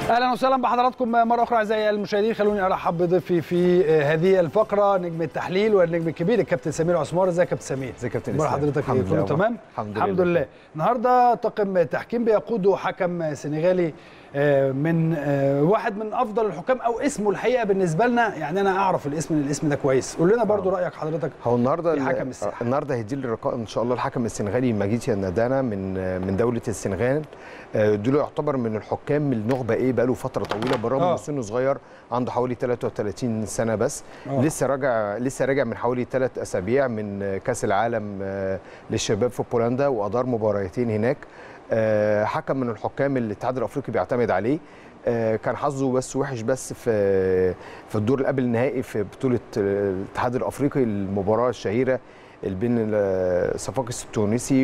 اهلا وسهلا بحضراتكم مره اخرى اعزائي المشاهدين خلوني ارحب بضيفي في هذه الفقره نجم التحليل والنجم الكبير الكابتن سمير عثمان ازيك يا كابتن سمير ازيك يا كابتن اخبار اسلام حضرتك الحمد ايه كله لله تمام الحمد لله الحمد لله النهارده طاقم تحكيم بيقوده حكم سنغالي آه، من آه، واحد من افضل الحكام او اسمه الحقيقه بالنسبه لنا يعني انا اعرف الاسم من الاسم ده كويس قول لنا برضو رايك حضرتك هو النهارده في ال- حكم الساحة. النهارده هيدي لي اللقاء ان شاء الله الحكم السنغالي ماجيتيا نادانا من من دوله السنغال آه، دول يعتبر من الحكام النخبه ايه بقاله فتره طويله بالرغم آه. من سنه صغير عنده حوالي 33 سنه بس آه. لسه راجع لسه راجع من حوالي ثلاث اسابيع من آه، كاس العالم آه، للشباب في بولندا وادار مباراتين هناك آه، حكم من الحكام اللي الاتحاد الافريقي بيعتمد عليه آه، كان حظه بس وحش بس في في الدور اللي قبل النهائي في بطوله آه، الاتحاد الافريقي المباراه الشهيره اللي بين ال- صفاقس التونسي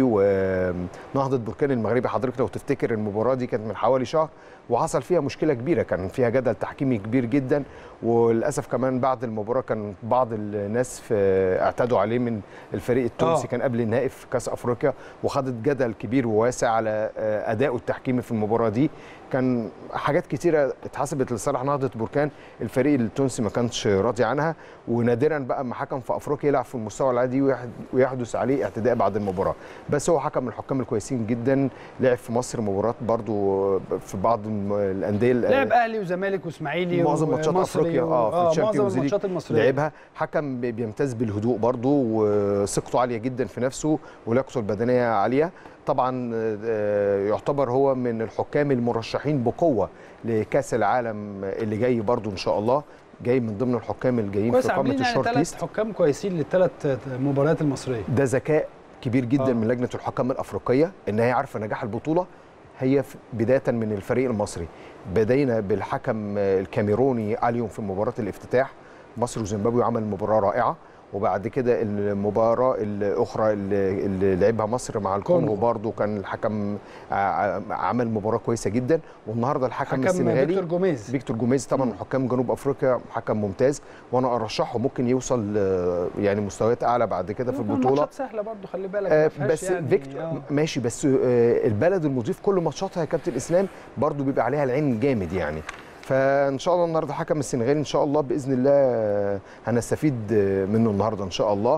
ونهضه بركان المغربي حضرتك لو تفتكر المباراه دي كانت من حوالي شهر وحصل فيها مشكله كبيره كان فيها جدل تحكيمي كبير جدا وللاسف كمان بعد المباراه كان بعض الناس في اعتدوا عليه من الفريق التونسي آه. كان قبل النهائي في كاس افريقيا وخدت جدل كبير وواسع على آه، ادائه التحكيمي في المباراه دي كان حاجات كتيره اتحسبت لصالح نهضه بركان الفريق التونسي ما كانش راضي عنها ونادرا بقى ما حكم في افريقيا يلعب في المستوى العادي ويح- ويحدث عليه اعتداء بعد المباراه بس هو حكم من الحكام الكويسين جدا لعب في مصر مباراه برضو في بعض الم- الانديه لعب اهلي وزمالك واسماعيلي معظم ماتشات ومصري افريقيا و- اه في معظم الشامبيونز ليج الماتشات المصريه لعبها حكم بي- بيمتاز بالهدوء برضه وثقته عاليه جدا في نفسه ولياقته البدنيه عاليه طبعا آه، يعتبر هو من الحكام المرشحين بقوه لكاس العالم اللي جاي برضه ان شاء الله جاي من ضمن الحكام الجايين كويس في قائمه عاملين يعني الشورت ثلاث ليست حكام كويسين للثلاث مباريات المصريه ده ذكاء كبير جدا آه. آه. من لجنه الحكام الافريقيه ان هي عارفه نجاح البطوله هي في- بدايه من الفريق المصري بدينا بالحكم الكاميروني اليوم في مباراه الافتتاح مصر وزيمبابوي عمل مباراه رائعه وبعد كده المباراه الاخرى اللي اللي لعبها مصر مع الكونغو كونغو. برضو كان الحكم ع- عمل مباراه كويسه جدا والنهارده الحكم حكم السنغالي فيكتور جوميز فيكتور جوميز طبعا من حكام جنوب افريقيا حكم ممتاز وانا ارشحه ممكن يوصل آه، يعني مستويات اعلى بعد كده في البطوله ماتشات سهله برضو خلي بالك آه، ما فيهاش بس يعني فيكتور آه. ماشي بس آه، البلد المضيف كل ماتشاتها يا كابتن اسلام برضو بيبقى عليها العين جامد يعني فان شاء الله النهارده حكم السنغالي ان شاء الله باذن الله آه، هنستفيد آه، منه النهارده ان شاء الله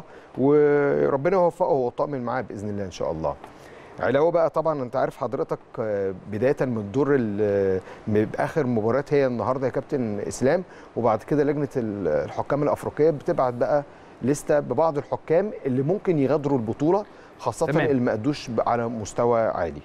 وربنا يوفقه هو طاقم معاه باذن الله ان شاء الله علاوه بقى طبعا انت عارف حضرتك آه، بدايه من الدور ال- م- اخر مباراه هي النهارده يا كابتن اسلام وبعد كده لجنه ال- الحكام الافريقيه بتبعت بقى لسته ببعض الحكام اللي ممكن يغادروا البطوله خاصه تمام. اللي ما ادوش على مستوى عالي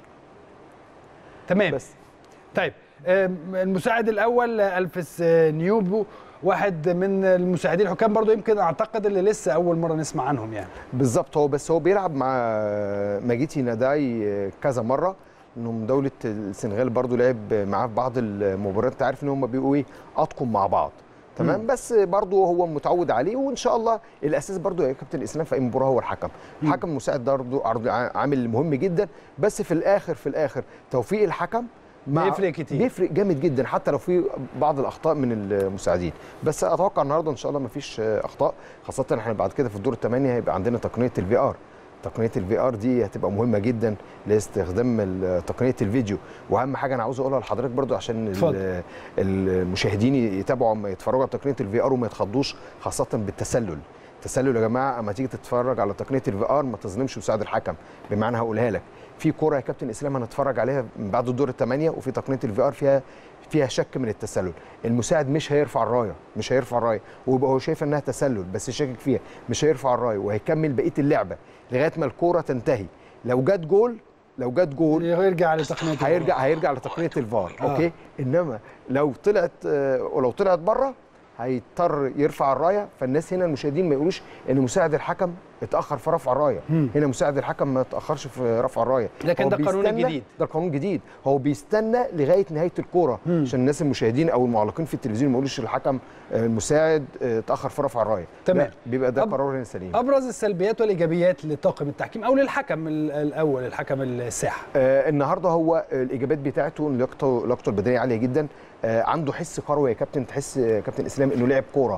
تمام بس طيب آم، المساعد الاول الفيس نيوبو واحد من المساعدين الحكام برضو يمكن اعتقد اللي لسه اول مره نسمع عنهم يعني بالظبط هو بس هو بيلعب مع ماجيتي ناداي كذا مره انهم دوله السنغال برضو لعب معاه في بعض المباريات انت عارف ان هم بيبقوا ايه اطقم مع بعض تمام مم. بس برضو هو متعود عليه وان شاء الله الاساس برضو يا كابتن اسلام في اي مباراه هو الحكم الحكم المساعد ده برضو عرض- عامل مهم جدا بس في الاخر في الاخر توفيق الحكم مع- بيفرق كتير. بيفرق جامد جدا حتى لو في بعض الاخطاء من المساعدين بس اتوقع النهارده ان شاء الله مفيش اخطاء خاصه احنا بعد كده في الدور الثمانيه هيبقى عندنا تقنيه الفي ار تقنيه الفي ار دي هتبقى مهمه جدا لاستخدام ال- تقنيه الفيديو واهم حاجه انا عاوز اقولها لحضرتك برضو عشان ال- اتفضل. المشاهدين يتابعوا اما يتفرجوا على تقنيه الفي ار وما يتخضوش خاصه بالتسلل التسلل يا جماعه اما تيجي تتفرج على تقنيه الفي ار ما تظلمش مساعد الحكم بمعنى هقولها لك في كوره يا كابتن اسلام هنتفرج عليها من بعد الدور الثمانيه وفي تقنيه الفي ار فيها فيها شك من التسلل المساعد مش هيرفع الرايه مش هيرفع الرايه ويبقى هو شايف انها تسلل بس شاكك فيها مش هيرفع الرايه وهيكمل بقيه اللعبه لغايه ما الكوره تنتهي لو جت جول لو جت جول يرجع لتقنيه هيرجع هيرجع لتقنيه الفار آه. آه. اوكي انما لو طلعت آه، ولو طلعت بره هيضطر يرفع الرايه فالناس هنا المشاهدين ما يقولوش ان مساعد الحكم اتاخر في رفع الرايه مم. هنا مساعد الحكم ما اتاخرش في رفع الرايه لكن هو ده قانون بيستنى- جديد. ده قانون جديد هو بيستنى لغايه نهايه الكوره مم. عشان الناس المشاهدين او المعلقين في التلفزيون ما يقولوش الحكم آه، المساعد آه، اتاخر في رفع الرايه تمام. لا، بيبقى ده أب- قرار هنا سليم ابرز السلبيات والايجابيات لطاقم التحكيم او للحكم ال- الاول الحكم الساحه آه النهارده هو الاجابات بتاعته إن لياقته لياقته البدنيه عاليه جدا آه عنده حس كروي يا كابتن تحس آه، كابتن اسلام انه لاعب كوره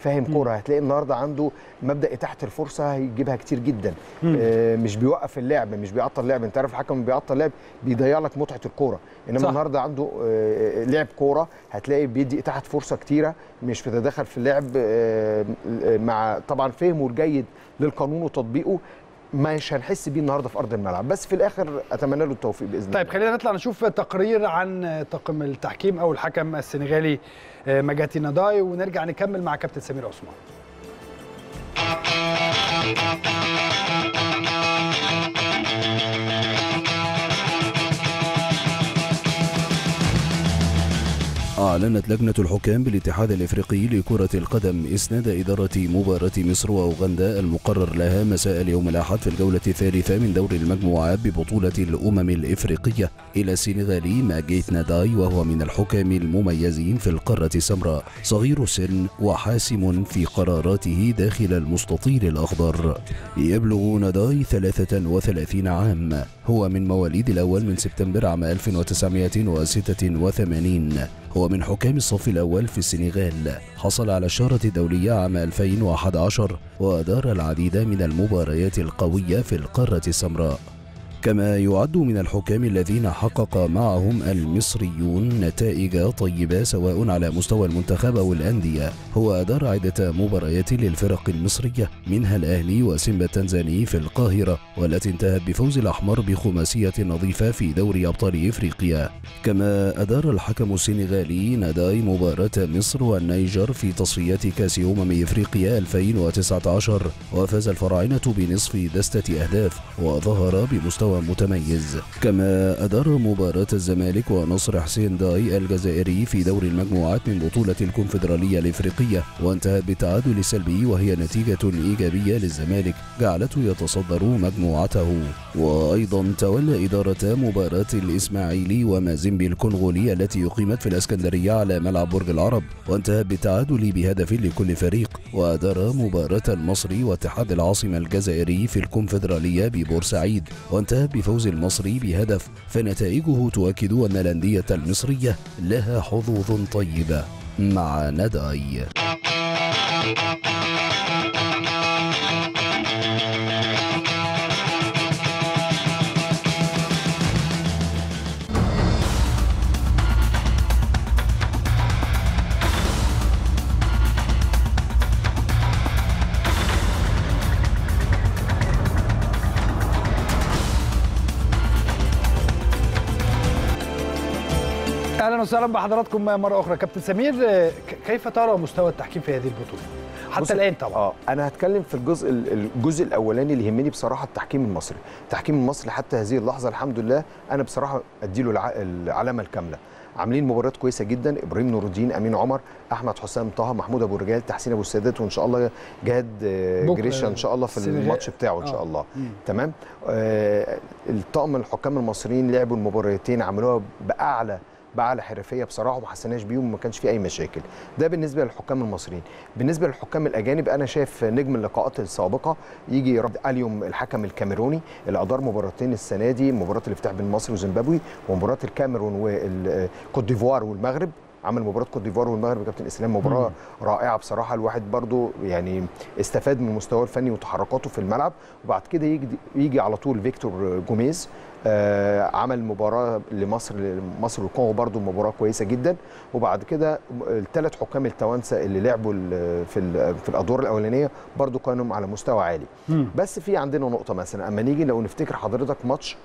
فاهم كوره هتلاقي النهارده عنده مبدا اتاحه الفرصه هيجيبها كتير جدا آه مش بيوقف اللعب مش بيعطل اللعب انت عارف الحكم لما بيعطل اللعب بيضيع لك متعه الكوره انما صح. النهارده عنده آه لعب كوره هتلاقي بيدي اتاحه فرصه كتيره مش بيتدخل في اللعب آه مع طبعا فهمه الجيد للقانون وتطبيقه مش هنحس بيه النهارده في ارض الملعب بس في الاخر اتمنى له التوفيق باذن الله طيب خلينا نطلع نشوف تقرير عن طاقم التحكيم او الحكم السنغالي آه، مجاتي ناداي ونرجع نكمل مع كابتن سمير عثمان أعلنت لجنة الحكام بالاتحاد الإفريقي لكرة القدم إسناد إدارة مباراة مصر وأوغندا المقرر لها مساء اليوم الأحد في الجولة الثالثة من دور المجموعات ببطولة الأمم الإفريقية إلى السنغالي ماجيت ناداي وهو من الحكام المميزين في القارة السمراء صغير السن وحاسم في قراراته داخل المستطيل الأخضر يبلغ ناداي 33 عام هو من مواليد الأول من سبتمبر عام 1986 هو من حكام الصف الأول في السنغال حصل على الشارة الدولية عام 2011 وأدار العديد من المباريات القوية في القارة السمراء كما يعد من الحكام الذين حقق معهم المصريون نتائج طيبة سواء على مستوى المنتخب أو الأندية هو أدار عدة مباريات للفرق المصرية منها الأهلي وسيمبا التنزاني في القاهرة والتي انتهت بفوز الأحمر بخماسية نظيفة في دوري أبطال إفريقيا كما أدار الحكم السنغالي ناداي مباراة مصر والنيجر في تصفيات كأس أمم إفريقيا 2019 وفاز الفراعنة بنصف دستة أهداف وظهر بمستوى متميز كما أدار مباراة الزمالك ونصر حسين داي الجزائري في دور المجموعات من بطولة الكونفدرالية الإفريقية وانتهت بالتعادل السلبي وهي نتيجة إيجابية للزمالك جعلته يتصدر مجموعته وأيضا تولى إدارة مباراة الإسماعيلي ومازيمبي الكونغولي التي أقيمت في الإسكندرية على ملعب برج العرب وانتهت بالتعادل بهدف لكل فريق وأدار مباراة المصري واتحاد العاصمة الجزائري في الكونفدرالية ببورسعيد وانتهت بفوز المصري بهدف فنتائجه تؤكد أن الأندية المصرية لها حظوظ طيبة مع نداي اهلا وسهلا بحضراتكم مره اخرى كابتن سمير آه، ك- كيف ترى مستوى التحكيم في هذه البطوله بص- حتى الان طبعا اه انا هتكلم في الجزء الجزء الاولاني اللي يهمني بصراحه التحكيم المصري التحكيم المصري حتى هذه اللحظه الحمد لله انا بصراحه اديله الع- العلامه الكامله عاملين مباريات كويسه جدا ابراهيم نور الدين امين عمر احمد حسام طه محمود ابو رجال تحسين ابو السادات وان شاء الله جهاد آه، بكرة جريشة ان شاء الله في السنغال. الماتش بتاعه ان آه. شاء الله مم. تمام آه الطاقم الحكام المصريين لعبوا المباراتين عملوها باعلى باعلى حرفيه بصراحه وما حسيناش بيهم وما كانش في اي مشاكل ده بالنسبه للحكام المصريين بالنسبه للحكام الاجانب انا شايف نجم اللقاءات السابقه يجي رد اليوم الحكم الكاميروني اللي ادار مباراتين السنه دي مباراه الافتتاح بين مصر وزيمبابوي ومباراه الكاميرون والكوت ديفوار والمغرب عمل مباراه كوت ديفوار والمغرب يا كابتن اسلام مباراه رائعه بصراحه الواحد برضو يعني استفاد من مستواه الفني وتحركاته في الملعب وبعد كده يجي يجي على طول فيكتور جوميز آه عمل مباراه لمصر مصر والكونغو برضو مباراه كويسه جدا وبعد كده الثلاث حكام التوانسه اللي لعبوا ال- في ال- في الادوار الاولانيه برضو كانوا على مستوى عالي مم. بس في عندنا نقطه مثلا اما نيجي لو نفتكر حضرتك ماتش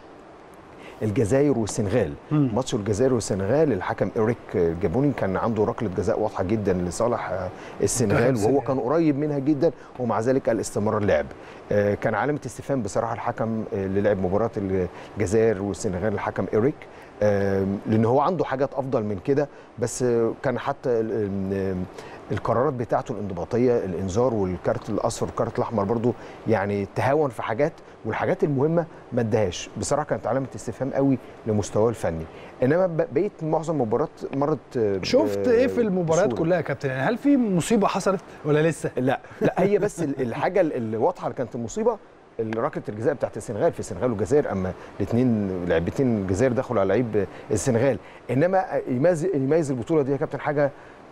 الجزائر والسنغال مم. ماتش الجزائر والسنغال الحكم إيريك الجابوني كان عنده ركله جزاء واضحه جدا لصالح آه، السنغال منتخب وهو السنغال. كان قريب منها جدا ومع ذلك قال استمرار اللعب آه، كان علامه استفهام بصراحه الحكم آه، اللي لعب مباراه الجزائر والسنغال الحكم إيريك آه، لان هو عنده حاجات افضل من كده بس آه، كان حتى ال- ال- القرارات بتاعته الانضباطيه الانذار والكارت الاصفر والكارت الاحمر برضو يعني تهاون في حاجات والحاجات المهمه ما اداهاش بصراحه كانت علامه استفهام قوي لمستواه الفني انما ب- بقيت معظم المباريات مرت آه، شفت ب- ايه في المباريات بسهولة. كلها يا كابتن يعني هل في مصيبه حصلت ولا لسه لا لا هي بس ال- الحاجه ال- الواضحه اللي كانت المصيبه ركله الجزاء بتاعت السنغال في السنغال والجزائر اما الاثنين لاعبتين الجزائر دخلوا على لعيب السنغال انما يميز يميز البطوله دي يا كابتن حاجه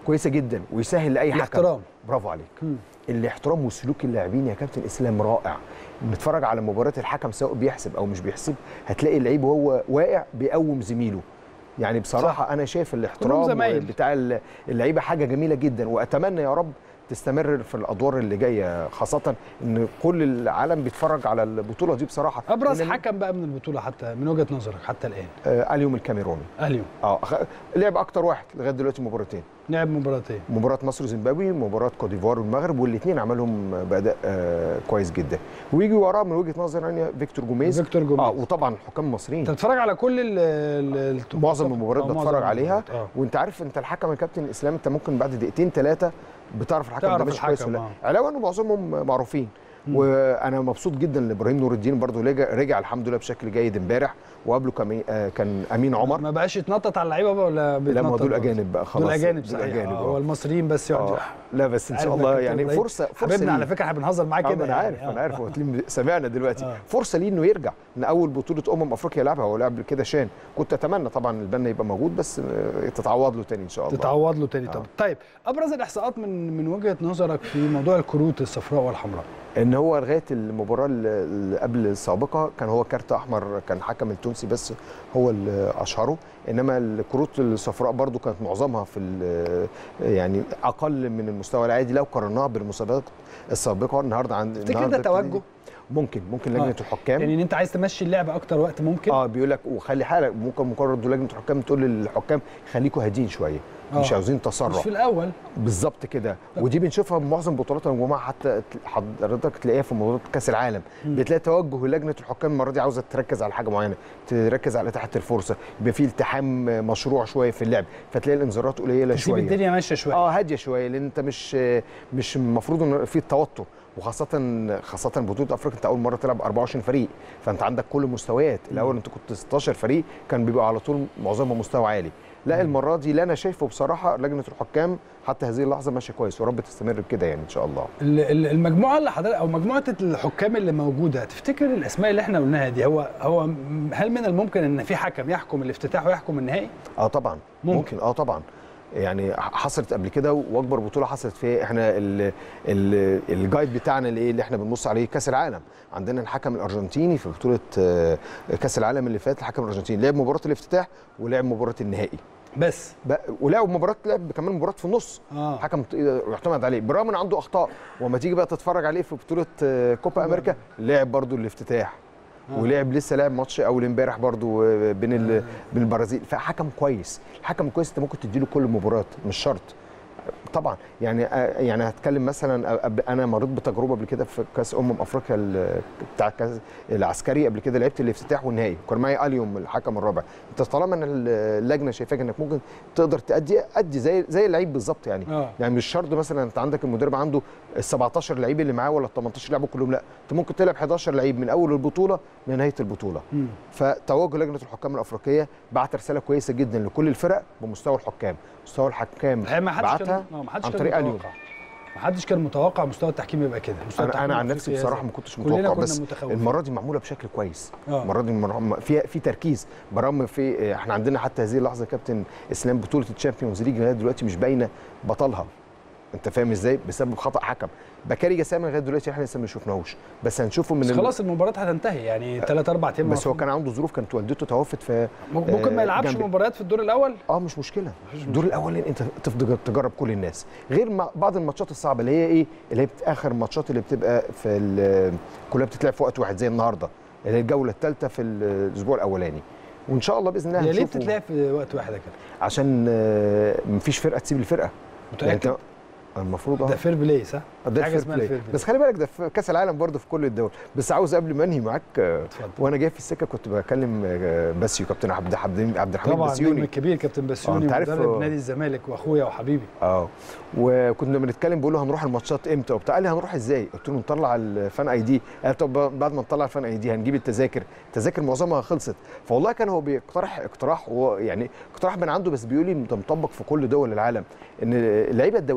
كويسه جدا ويسهل لاي حكم الاحترام. برافو عليك مم. الاحترام وسلوك اللاعبين يا كابتن اسلام رائع نتفرج على مباراه الحكم سواء بيحسب او مش بيحسب هتلاقي اللعيب وهو واقع بيقوم زميله يعني بصراحه صح. انا شايف كلهم الاحترام زمايل. بتاع ال- اللعيبه حاجه جميله جدا واتمنى يا رب تستمر في الادوار اللي جايه خاصه ان كل العالم بيتفرج على البطوله دي بصراحه ابرز لأن- حكم بقى من البطوله حتى من وجهه نظرك حتى الان آه اليوم الكاميروني اليوم اه خ- لعب اكتر واحد لغايه دلوقتي مباراتين لعب مباراتين مباراه مصر وزيمبابوي مباراه كوت ديفوار والمغرب والاثنين عملهم باداء آه كويس جدا ويجي وراه من وجهه نظري يعني فيكتور جوميز فيكتور جوميز. اه وطبعا الحكام المصريين انت بتتفرج على كل ال ال ال- معظم المباريات آه، معظم بتفرج عليها المباريات، اه وانت عارف انت الحكم الكابتن الاسلام انت ممكن بعد دقيقتين ثلاثه بتعرف الحكم تعرف ده مش كويس الحكم، ولا لا آه. علاوه ان معظمهم معروفين وانا مبسوط جدا لابراهيم نور الدين برضه رجع, رجع الحمد لله بشكل جيد امبارح وقبله كان آه، كان امين عمر ما بقاش يتنطط على اللعيبه بقى ولا لا ما بيتنطط دول برضه؟ اجانب بقى خلاص دول اجانب دول صحيح اجانب آه، آه. هو المصريين بس يقعدوا آه. لا بس ان عارف شاء إنك الله كابتن يعني إبراهيم. فرصه فرصه حبيبنا ليه. على فكره احنا بنهزر معاه آه، كده ما انا يعني. عارف آه. انا عارف هو تلاقيه سمعنا دلوقتي آه. فرصه ليه انه يرجع ان اول بطوله امم افريقيا يلعبها هو لعب كده شان كنت اتمنى طبعا البنا يبقى موجود بس آه، تتعوض له تاني ان شاء الله تتعوض له تاني آه. طب طيب ابرز الاحصاءات من من وجهه نظرك في موضوع الكروت الصفراء والحمراء ان هو لغايه المباراه اللي اللي قبل السابقه كان هو كارت احمر كان حكم التونسي بس هو اللي اشهره انما الكروت الصفراء برضو كانت معظمها في ال- يعني اقل من المستوى العادي لو قارناها بالمسابقات السابقه النهارده عند تفتكر النهارده ده توجه ممكن ممكن لجنه آه. الحكام يعني ان انت عايز تمشي اللعبه اكتر وقت ممكن اه بيقول لك وخلي حالك ممكن مجرد لجنه الحكام تقول للحكام خليكم هادين شويه آه. مش عاوزين مش تسرع في الاول بالظبط كده ودي بنشوفها في معظم بطولات الجماعه حتى حضرتك تلاقيها في موضوع كاس العالم بتلاقي توجه لجنه الحكام المره دي عاوزه تركز على حاجه معينه تركز على تحت الفرصه يبقى في التحام مشروع شويه في اللعب فتلاقي الانذارات قليله تسيب شويه الدنيا ماشيه شويه اه هاديه شويه لان انت مش مش المفروض ان في التوتر وخاصة خاصة بطولة افريقيا انت اول مرة تلعب 24 فريق فانت عندك كل المستويات، الاول انت كنت 16 فريق كان بيبقى على طول معظمهم مستوى عالي، لا المرة دي اللي انا شايفه بصراحة لجنة الحكام حتى هذه اللحظة ماشية كويس ورب تستمر بكده يعني ان شاء الله. ال- ال- المجموعه اللي حضرتك او مجموعه الحكام اللي موجوده تفتكر الاسماء اللي احنا قلناها دي هو هو م- هل من الممكن ان في حكم يحكم الافتتاح ويحكم النهائي؟ اه طبعا ممكن. ممكن, اه طبعا يعني حصلت قبل كده واكبر بطوله حصلت فيها احنا ال ال الجايد بتاعنا اللي, إيه اللي احنا بنبص عليه كاس العالم عندنا الحكم الارجنتيني في بطوله آه، كاس العالم اللي فات الحكم الارجنتيني لعب مباراه الافتتاح ولعب مباراه النهائي بس بقى- ولعب مباراه لعب كمان مباراه في النص اه حكم ت- يعتمد عليه برغم ان عنده اخطاء وما تيجي بقى تتفرج عليه في بطوله آه، كوبا امريكا لعب برضو الافتتاح آه. ولعب لسه لعب ماتش اول امبارح برضو آه، بين ال- بين البرازيل فحكم كويس الحكم كويس انت ممكن تديله كل المباريات مش شرط طبعا يعني آه، يعني هتكلم مثلا أب- انا مريت بتجربه قبل كده في كاس امم افريقيا ال- بتاع كاس العسكري قبل كده لعبت الافتتاح والنهائي وكان معايا اليوم الحكم الرابع انت طالما ان اللجنه شايفاك انك ممكن تقدر تأدي ادي زي زي اللعيب بالظبط يعني اه يعني مش شرط مثلا انت عندك المدرب عنده ال 17 لعيب اللي معاه ولا ال 18 لعيب كلهم لا انت ممكن تلعب 11 لعيب من اول البطوله لنهايه البطوله مم. فتوجه لجنه الحكام الافريقيه بعت رساله كويسه جدا لكل الفرق بمستوى الحكام مستوى الحكام الحقيقه ما حدش بعتها كان آه، ما حدش عن كان طريق اليوم متوقع ما حدش كان متوقع مستوى التحكيم يبقى كده مستوى انا التحكيم انا عن نفسي الأفريقي بصراحه هذا. ما كنتش كلنا متوقع كنا بس متخوفين. المره دي معموله بشكل كويس آه. المره دي مر- في في تركيز برغم في احنا عندنا حتى هذه اللحظه يا كابتن اسلام بطوله الشامبيونز ليج لغايه دلوقتي مش باينه بطلها انت فاهم ازاي بسبب خطا حكم بكاري جسام لغايه دلوقتي احنا لسه ما شفناهوش بس هنشوفه من بس ال- خلاص المباراه هتنتهي يعني ثلاث اربع ايام بس هو المفروض. كان عنده ظروف كانت والدته توفت في ممكن ما آه، يلعبش جنبي. مباريات في الدور الاول اه مش مشكله الدور الاول انت تفضل تجرب كل الناس غير ما بعض الماتشات الصعبه اللي هي ايه اللي هي بت- اخر الماتشات اللي بتبقى في ال- كلها بتتلعب في وقت واحد زي النهارده اللي هي الجوله الثالثه في الاسبوع الاولاني وان شاء الله باذن الله هي ليه هنشوفه بتتلعب في وقت واحد يا كده عشان آه، مفيش فرقه تسيب الفرقه يعني متاكد انت المفروض اه ده فير بلاي صح؟ ده حاجة الفير اسمها بلاي الفير بلاي. بس خلي بالك ده في كاس العالم برضه في كل الدول بس عاوز قبل ما انهي معاك آه، اتفضل وانا جاي في السكه كنت بكلم آه، باسيو كابتن عبد عبد عبد الحميد طبعا النجم بسيوني الكبير كابتن بسيوني انت عارف، مدرب آه، نادي الزمالك واخويا وحبيبي اه وكنا بنتكلم بقول له هنروح الماتشات امتى وبتاع قال لي هنروح ازاي قلت له نطلع الفان اي دي قال طب بعد ما نطلع الفان اي دي هنجيب التذاكر التذاكر معظمها خلصت فوالله كان هو بيقترح اقتراح هو يعني اقتراح من عنده بس بيقول لي ده مطبق في كل دول العالم ان اللعيبه الدوليين السابقين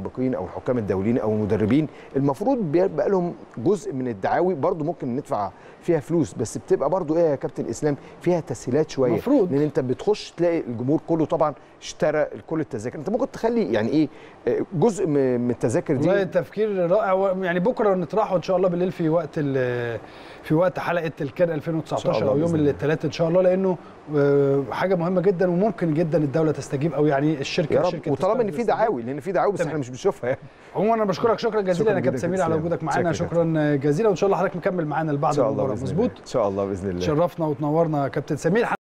السابقين او الحكام الدوليين او المدربين المفروض بيبقى لهم جزء من الدعاوي برضو ممكن ندفع فيها فلوس بس بتبقى برضو ايه يا كابتن اسلام فيها تسهيلات شويه مفروض. لان انت بتخش تلاقي الجمهور كله طبعا اشترى كل التذاكر انت ممكن تخلي يعني ايه آه، جزء من من التذاكر والله دي التفكير رائع و- يعني بكره نطرحه ان شاء الله بالليل في وقت ال- في وقت حلقه الكان 2019 الله او يوم بإذن الله. الثلاث ان شاء الله لانه آه، حاجه مهمه جدا وممكن جدا الدوله تستجيب او يعني الشركه يا رب الشركه وطالما ان تستجيب. في دعاوي لان في دعاوي بس تمام. احنا مش بنشوفها يعني عموما انا بشكرك شكرا جزيلا شكراً يا كابتن جداً سمير كابتن على إسلام. وجودك معانا شكراً شكرا جزيلا وان شاء الله حضرتك مكمل معانا ان لبعد شاء الله المباراه باذن الله مظبوط ان شاء الله باذن الله شرفنا وتنورنا يا كابتن سمير